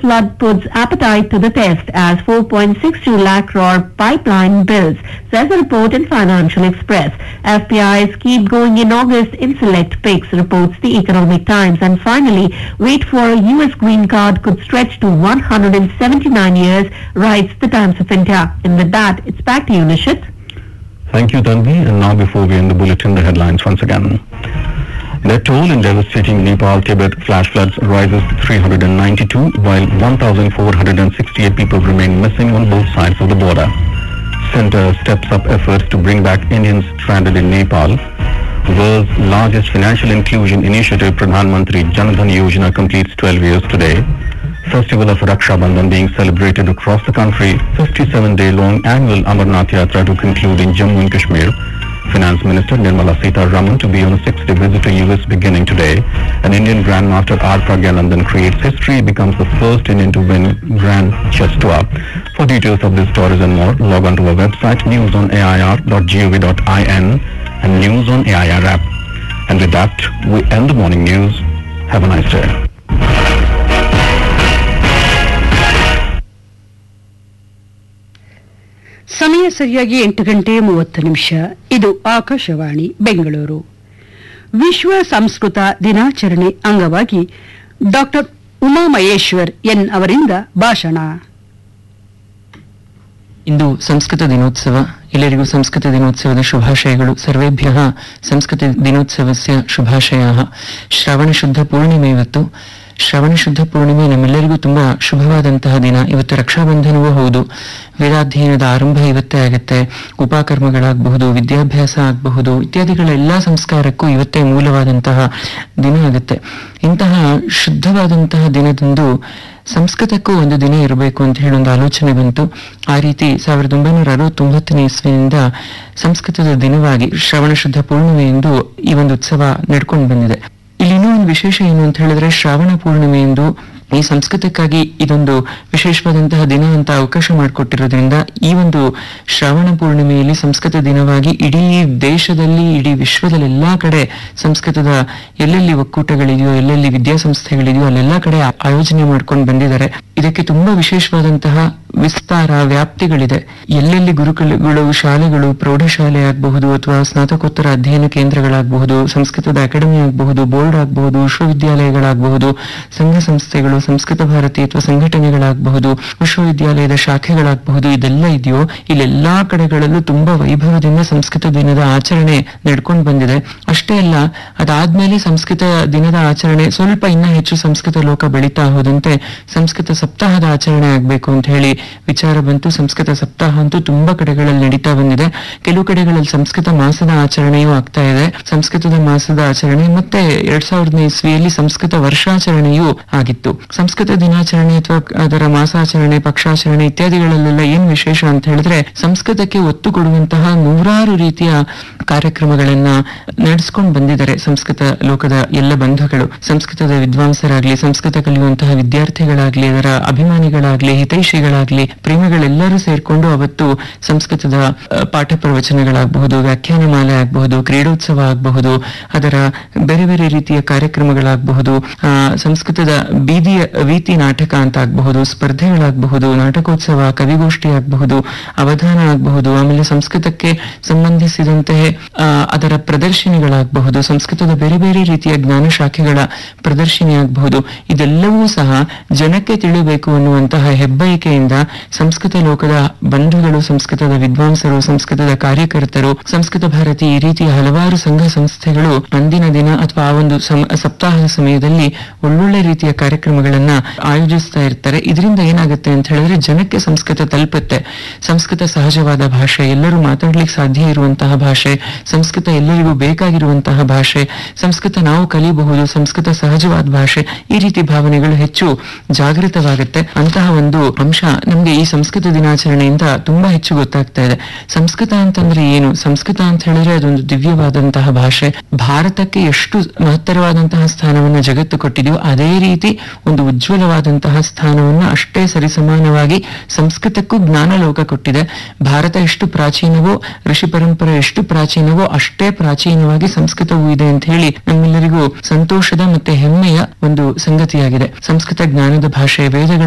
flood puts appetite to the test as 4.62 lakh crore pipeline bills, says a report in Financial Express. FPIs keep going in August in select picks, reports the Economic Times. And finally, wait for a US green card could stretch to 179 years, writes the Times of India. And with that, it's back to you, Nishit. Thank you, Tanvi. And now before we end the bulletin, the headlines once again. The toll in devastating Nepal Tibet flash floods rises to 392, while 1,468 people remain missing on both sides of the border. Center steps up efforts to bring back Indians stranded in Nepal. World's largest financial inclusion initiative, Pradhan Mantri Jan Dhan Yojana, completes 12 years today. Festival of Raksha Bandhan being celebrated across the country. 57-day-long annual Amarnath Yatra to conclude in Jammu and Kashmir. Finance Minister Nirmala Sitaraman to be on a six-day visit to US beginning today. An Indian Grandmaster R. Pragyanandan creates history, becomes the first Indian to win Grand Chess Tour. For details of these stories and more, log on to our website newsonair.gov.in and News on AIR app. And with that, we end the morning news. Have a nice day. ಸಮಯ ಸರಿಯಾಗಿ ಎಂಟು ಗಂಟೆ ಮೂವತ್ತು ನಿಮಿಷ ಇದು ಆಕಾಶವಾಣಿ ಬೆಂಗಳೂರು ವಿಶ್ವ ಸಂಸ್ಕೃತ ದಿನಾಚರಣೆ ಅಂಗವಾಗಿ ಡಾಕ್ಟರ್ ಉಮಾ ಮಹೇಶ್ವರ್ ಎನ್ ಅವರಿಂದ ಭಾಷಣ ಇಂದು ಸಂಸ್ಕೃತ ದಿನೋತ್ಸವ ಎಲ್ಲರಿಗೂ ಸಂಸ್ಕೃತ ದಿನೋತ್ಸವದ ಶುಭಾಶಯಗಳು ಸರ್ವೇಭ್ಯ ಸಂಸ್ಕೃತ ದಿನೋತ್ಸವಸ್ಯ ಶುಭಾಶಯ ಶ್ರವಣ ಶುದ್ಧ ಪೂರ್ಣಿಮೆ ಇವತ್ತು ಶ್ರವಣ ಶುದ್ಧ ಪೂರ್ಣಿಮೆ ನಮ್ಮೆಲ್ಲರಿಗೂ ತುಂಬಾ ಶುಭವಾದಂತಹ ದಿನ ಇವತ್ತು ರಕ್ಷಾಬಂಧನವೂ ಹೌದು ವೇದಾಧ್ಯಯನದ ಆರಂಭ ಇವತ್ತೇ ಆಗುತ್ತೆ ಉಪಕರ್ಮಗಳಾಗಬಹುದು ವಿದ್ಯಾಭ್ಯಾಸ ಆಗಬಹುದು ಇತ್ಯಾದಿಗಳ ಎಲ್ಲಾ ಸಂಸ್ಕಾರಕ್ಕೂ ಇವತ್ತೇ ಮೂಲವಾದಂತಹ ದಿನ ಆಗುತ್ತೆ ಇಂತಹ ಶುದ್ಧವಾದಂತಹ ದಿನದಂದು ಸಂಸ್ಕೃತಕ್ಕೂ ಒಂದು ದಿನ ಇರಬೇಕು ಅಂತ ಹೇಳಿ ಒಂದು ಆಲೋಚನೆ ಬಂತು ಆ ರೀತಿ ಸಾವಿರದ ಒಂಬೈನೂರ ಅರವತ್ತೊಂಬತ್ತನೇ ಇಸ್ವಿನಿಂದ ಸಂಸ್ಕೃತದ ದಿನವಾಗಿ ಶ್ರವಣ ಶುದ್ಧ ಪೂರ್ಣಿಮೆ ಎಂದು ಈ ಒಂದು ಉತ್ಸವ ನಡ್ಕೊಂಡು ಬಂದಿದೆ ಇಲ್ಲಿ ಇನ್ನೂ ಒಂದು ವಿಶೇಷ ಏನು ಅಂತ ಹೇಳಿದ್ರೆ ಶ್ರಾವಣ ಪೂರ್ಣಿಮೆ ಎಂದು ಈ ಸಂಸ್ಕೃತಕ್ಕಾಗಿ ಇದೊಂದು ವಿಶೇಷವಾದಂತಹ ದಿನ ಅಂತ ಅವಕಾಶ ಮಾಡಿಕೊಟ್ಟಿರೋದ್ರಿಂದ ಈ ಒಂದು ಶ್ರಾವಣ ಪೂರ್ಣಿಮೆಯಲ್ಲಿ ಸಂಸ್ಕೃತ ದಿನವಾಗಿ ಇಡೀ ದೇಶದಲ್ಲಿ ಇಡೀ ವಿಶ್ವದಲ್ಲಿ ಎಲ್ಲಾ ಕಡೆ ಸಂಸ್ಕೃತದ ಎಲ್ಲೆಲ್ಲಿ ಒಕ್ಕೂಟಗಳಿದೆಯೋ ಎಲ್ಲೆಲ್ಲಿ ವಿದ್ಯಾಸಂಸ್ಥೆಗಳಿದೆಯೋ ಅಲ್ಲೆಲ್ಲಾ ಕಡೆ ಆ- ಆಯೋಜನೆ ಮಾಡ್ಕೊಂಡು ಬಂದಿದ್ದಾರೆ ಇದಕ್ಕೆ ತುಂಬಾ ವಿಶೇಷವಾದಂತಹ ವಿಸ್ತಾರ ವ್ಯಾಪ್ತಿಗಳಿದೆ ಎಲ್ಲೆಲ್ಲಿ ಗುರುಕುಲಗಳು ಶಾಲೆಗಳು ಪ್ರೌಢಶಾಲೆ ಆಗಬಹುದು ಅಥವಾ ಸ್ನಾತಕೋತ್ತರ ಅಧ್ಯಯನ ಕೇಂದ್ರಗಳಾಗಬಹುದು ಸಂಸ್ಕೃತದ ಅಕಾಡೆಮಿ ಆಗಬಹುದು ಬೋರ್ಡ್ ಆಗಬಹುದು ವಿಶ್ವವಿದ್ಯಾಲಯಗಳಾಗಬಹುದು ಸಂಘ ಸಂಸ್ಥೆಗಳು ಸಂಸ್ಕೃತ ಭಾರತಿ ಅಥವಾ ಸಂಘಟನೆಗಳಾಗಬಹುದು ವಿಶ್ವವಿದ್ಯಾಲಯದ ಶಾಖೆಗಳಾಗಬಹುದು ಇದೆಲ್ಲ ಇದೆಯೋ ಇಲ್ಲೆಲ್ಲಾ ಕಡೆಗಳಲ್ಲೂ ತುಂಬಾ ವೈಭವದಿಂದ ಸಂಸ್ಕೃತ ದಿನದ ಆಚರಣೆ ನಡ್ಕೊಂಡು ಬಂದಿದೆ ಅಷ್ಟೇ ಅಲ್ಲ ಅದಾದ್ಮೇಲೆ ಸಂಸ್ಕೃತ ದಿನದ ಆಚರಣೆ ಸ್ವಲ್ಪ ಇನ್ನ ಹೆಚ್ಚು ಸಂಸ್ಕೃತ ಲೋಕ ಬೆಳೀತಾ ಹೋದಂತೆ ಸಂಸ್ಕೃತ ಸಪ್ತಾಹದ ಆಚರಣೆ ಆಗ್ಬೇಕು ಅಂತ ಹೇಳಿ ವಿಚಾರ ಬಂತು ಸಂಸ್ಕೃತ ಸಪ್ತಾಹ ಅಂತೂ ತುಂಬಾ ಕಡೆಗಳಲ್ಲಿ ನಡೀತಾ ಬಂದಿದೆ ಕೆಲವು ಕಡೆಗಳಲ್ಲಿ ಸಂಸ್ಕೃತ ಮಾಸದ ಆಚರಣೆಯೂ ಆಗ್ತಾ ಇದೆ ಸಂಸ್ಕೃತದ ಮಾಸದ ಆಚರಣೆ ಮತ್ತೆ ಎರಡ್ ಸಾವಿರದ ಇಸ್ವಿಯಲ್ಲಿ ಸಂಸ್ಕೃತ ವರ್ಷಾಚರಣೆಯೂ ಆಗಿತ್ತು ಸಂಸ್ಕೃತ ದಿನಾಚರಣೆ ಅಥವಾ ಅದರ ಮಾಸಾಚರಣೆ ಪಕ್ಷಾಚರಣೆ ಇತ್ಯಾದಿಗಳಲ್ಲೆಲ್ಲ ಏನ್ ವಿಶೇಷ ಅಂತ ಹೇಳಿದ್ರೆ ಸಂಸ್ಕೃತಕ್ಕೆ ಒತ್ತು ಕೊಡುವಂತಹ ನೂರಾರು ರೀತಿಯ ಕಾರ್ಯಕ್ರಮಗಳನ್ನ ನಡೆಸ್ಕೊಂಡು ಬಂದಿದ್ದಾರೆ ಸಂಸ್ಕೃತ ಲೋಕದ ಎಲ್ಲ ಬಂಧುಗಳು ಸಂಸ್ಕೃತದ ವಿದ್ವಾಂಸರಾಗ್ಲಿ ಸಂಸ್ಕೃತ ಕಲಿಯುವಂತಹ ವಿದ್ಯಾರ್ಥಿಗಳಾಗ್ಲಿ ಅದರ ಅಭಿಮಾನಿಗಳಾಗ್ಲಿ ಹಿತೈಷಿಗಳಾಗ್ಲಿ ಪ್ರೇಮಿಗಳೆಲ್ಲರೂ ಸೇರ್ಕೊಂಡು ಅವತ್ತು ಸಂಸ್ಕೃತದ ಆ, ಪಾಠ ಪ್ರವಚನಗಳಾಗಬಹುದು ವ್ಯಾಖ್ಯಾನ ಮಾಲೆ ಆಗಬಹುದು ಕ್ರೀಡೋತ್ಸವ ಆಗಬಹುದು ಅದರ ಬೇರೆ ಬೇರೆ ರೀತಿಯ ಕಾರ್ಯಕ್ರಮಗಳಾಗಬಹುದು ಆ, ಸಂಸ್ಕೃತದ ಬೀದಿಯ ವೀತಿ ನಾಟಕ ಅಂತ ಆಗಬಹುದು ಸ್ಪರ್ಧೆಗಳಾಗಬಹುದು ನಾಟಕೋತ್ಸವ ಕವಿಗೋಷ್ಠಿ ಆಗಬಹುದು ಅವಧಾನ ಆಗಬಹುದು ಆಮೇಲೆ ಸಂಸ್ಕೃತಕ್ಕೆ ಸಂಬಂಧಿಸಿದಂತೆ ಆ, ಅದರ ಪ್ರದರ್ಶನಿಗಳಾಗಬಹುದು ಸಂಸ್ಕೃತದ ಬೇರೆ ಬೇರೆ ರೀತಿಯ ಜ್ಞಾನ ಶಾಖೆಗಳ ಪ್ರದರ್ಶನಿ ಆಗಬಹುದು ಇದೆಲ್ಲವೂ ಸಹ ಜನಕ್ಕೆ ತಿಳಿಬೇಕು ಅನ್ನುವಂತಹ ಹೆಬ್ಬಯಕೆಯಿಂದ ಸಂಸ್ಕೃತ ಲೋಕದ ಬಂಧುಗಳು ಸಂಸ್ಕೃತದ ವಿದ್ವಾಂಸರು ಸಂಸ್ಕೃತದ ಕಾರ್ಯಕರ್ತರು ಸಂಸ್ಕೃತ ಭಾರತಿ ಈ ರೀತಿಯ ಹಲವಾರು ಸಂಘ ಸಂಸ್ಥೆಗಳು ಅಂದಿನ ದಿನ ಅಥವಾ ಆ ಒಂದು ಸಮ- ಸಪ್ತಾಹದ ಸಮಯದಲ್ಲಿ ಒಳ್ಳೊಳ್ಳೆ ರೀತಿಯ ಕಾರ್ಯಕ್ರಮಗಳನ್ನ ಆಯೋಜಿಸ್ತಾ ಇರ್ತಾರೆ ಇದರಿಂದ ಏನಾಗುತ್ತೆ ಅಂತ ಹೇಳಿದ್ರೆ ಜನಕ್ಕೆ ಸಂಸ್ಕೃತ ತಲುಪುತ್ತೆ ಸಂಸ್ಕೃತ ಸಹಜವಾದ ಭಾಷೆ ಎಲ್ಲರೂ ಮಾತಾಡ್ಲಿಕ್ಕೆ ಸಾಧ್ಯ ಇರುವಂತಹ ಭಾಷೆ ಸಂಸ್ಕೃತ ಎಲ್ಲರಿಗೂ ಬೇಕಾಗಿರುವಂತಹ ಭಾಷೆ ಸಂಸ್ಕೃತ ನಾವು ಕಲಿಯಬಹುದು ಸಂಸ್ಕೃತ ಸಹಜವಾದ ಭಾಷೆ ಈ ರೀತಿ ಭಾವನೆಗಳು ಹೆಚ್ಚು ಜಾಗೃತವಾಗುತ್ತೆ ಅಂತಹ ಒಂದು ಅಂಶ ನಮ್ಗೆ ಈ ಸಂಸ್ಕೃತ ದಿನಾಚರಣೆಯಿಂದ ತುಂಬಾ ಹೆಚ್ಚು ಗೊತ್ತಾಗ್ತಾ ಇದೆ ಸಂಸ್ಕೃತ ಅಂತಂದ್ರೆ ಏನು ಸಂಸ್ಕೃತ ಅಂತ ಹೇಳಿದ್ರೆ ಅದೊಂದು ದಿವ್ಯವಾದಂತಹ ಭಾಷೆ ಭಾರತಕ್ಕೆ ಎಷ್ಟು ಮಹತ್ತರವಾದಂತಹ ಸ್ಥಾನವನ್ನ ಜಗತ್ತು ಕೊಟ್ಟಿದೆಯೋ ಅದೇ ರೀತಿ ಒಂದು ಉಜ್ವಲವಾದಂತಹ ಸ್ಥಾನವನ್ನ ಅಷ್ಟೇ ಸರಿಸಮಾನವಾಗಿ ಸಂಸ್ಕೃತಕ್ಕೂ ಜ್ಞಾನ ಲೋಕ ಕೊಟ್ಟಿದೆ ಭಾರತ ಎಷ್ಟು ಪ್ರಾಚೀನವೋ ಋಷಿ ಪರಂಪರೆ ಎಷ್ಟು ಪ್ರಾಚೀನವೋ ಅಷ್ಟೇ ಪ್ರಾಚೀನವಾಗಿ ಸಂಸ್ಕೃತವೂ ಇದೆ ಅಂತ ಹೇಳಿ ನಮ್ಮೆಲ್ಲರಿಗೂ ಸಂತೋಷದ ಮತ್ತೆ ಹೆಮ್ಮೆಯ ಒಂದು ಸಂಗತಿಯಾಗಿದೆ ಸಂಸ್ಕೃತ ಜ್ಞಾನದ ಭಾಷೆ ವೇದಗಳ